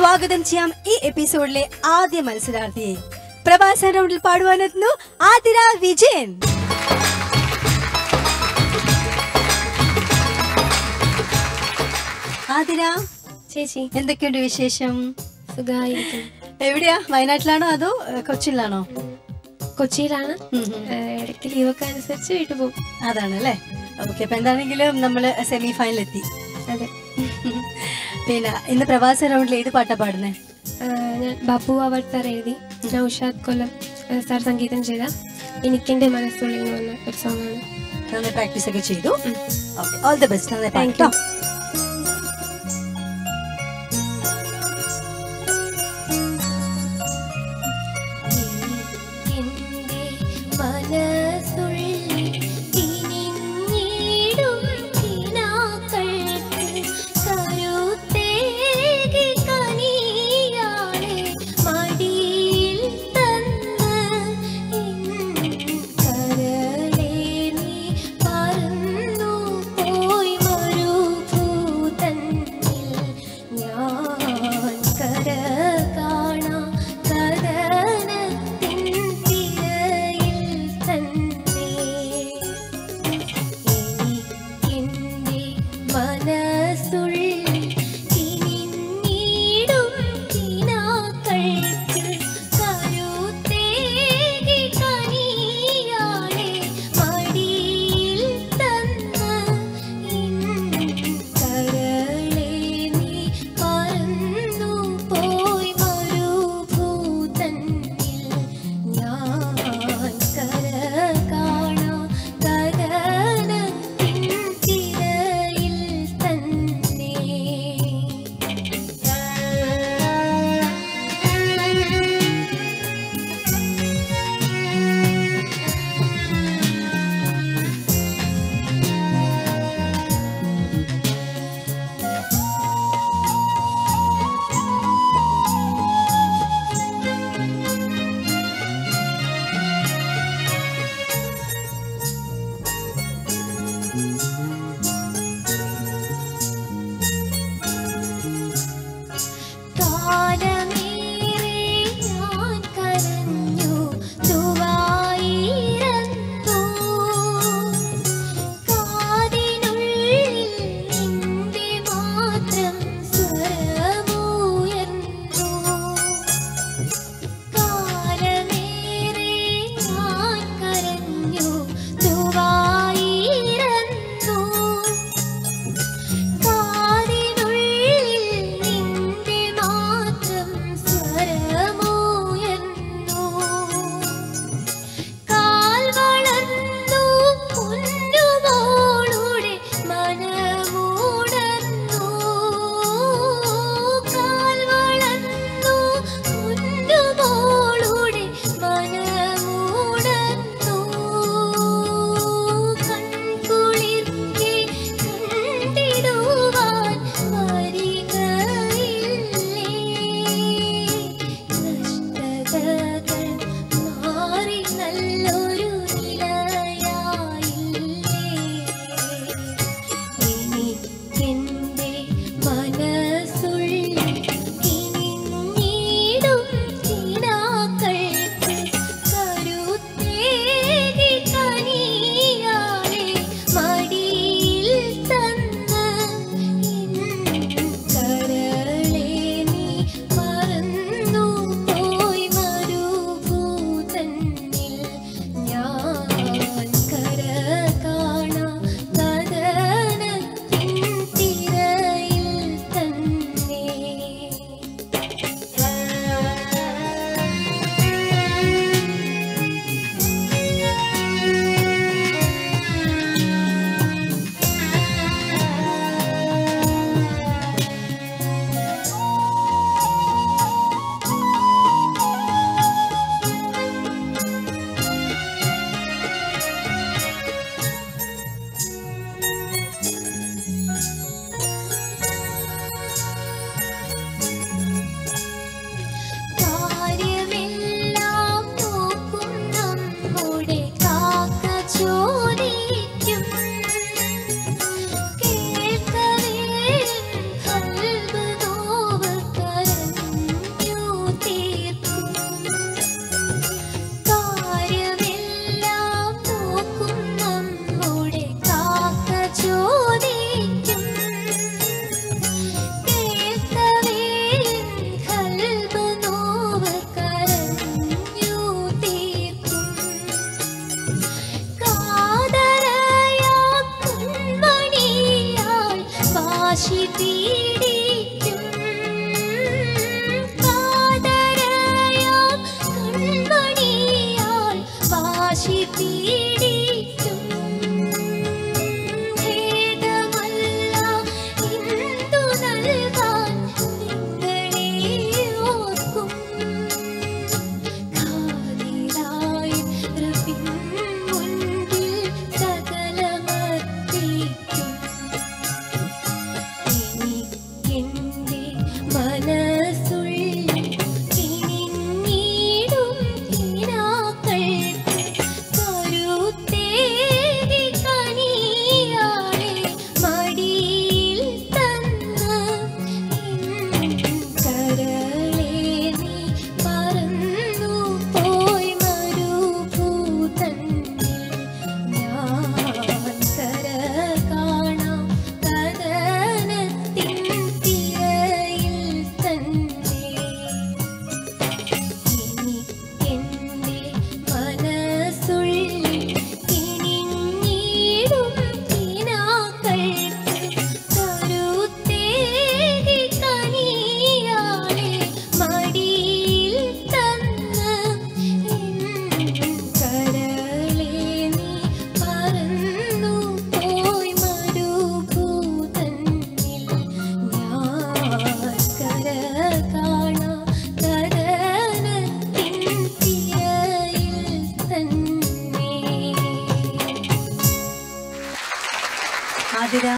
സ്വാഗതം ചെയ്യാം ഈ എപ്പിസോഡിലെ ആദ്യ മത്സരാർത്ഥിയെ പ്രവാസ റൗണ്ടിൽ പാടുവാനെത്തുന്നു ആതിര വിജയൻ ആതിര ചേച്ചി എന്തൊക്കെയുണ്ട് വിശേഷം സുഖമായിരിക്കും എവിടെയാ വയനാട്ടിലാണോ അതോ ഏ, കൊച്ചിയിലാണോ കൊച്ചിയിലാണ് ഉം ഉം. ഏഹ് ഇടയ്ക്ക് ലീവൊക്കെ അനുസരിച്ച് വീട്ടിൽ പോകും അതാണ് അല്ലേ ഓക്കെ അപ്പൊ എന്താണെങ്കിലും നമ്മള് സെമി ഫൈനൽ എത്തി അതെ പിന്നെ ഇന്ന് പ്രവാസ റൗണ്ടിൽ ഏത് പാട്ടാ പാടുന്നേ ഏഹ് ഞാൻ ബാബു അവട്ടർ എഴുതി നൗഷാദ് കൊല്ലം ഏഹ് സാർ സംഗീതം ചെയ്ത എനിക്കെന്റെ മനസ്സുള്ളിൽ എന്ന് പറഞ്ഞ ഒരു സോങ്ങാണ് നന്നായി പ്രാക്ടീസ് ഒക്കെ ചെയ്തു ഓക്കെ ഓൾ ദി ബെസ്റ്റ് നന്നായി Thank പാട്ടോ എന്റെ മനസ്സുള്ളിൽ തിരിഞ്ഞിടും കിനാക്കൾക്ക് കരുത്തേകി കനിയാളെ മടിയിൽ തന്ന് എൻ കരളെ നീ പറന്നു പോയി മരുഭൂമിയിൽ ആതിര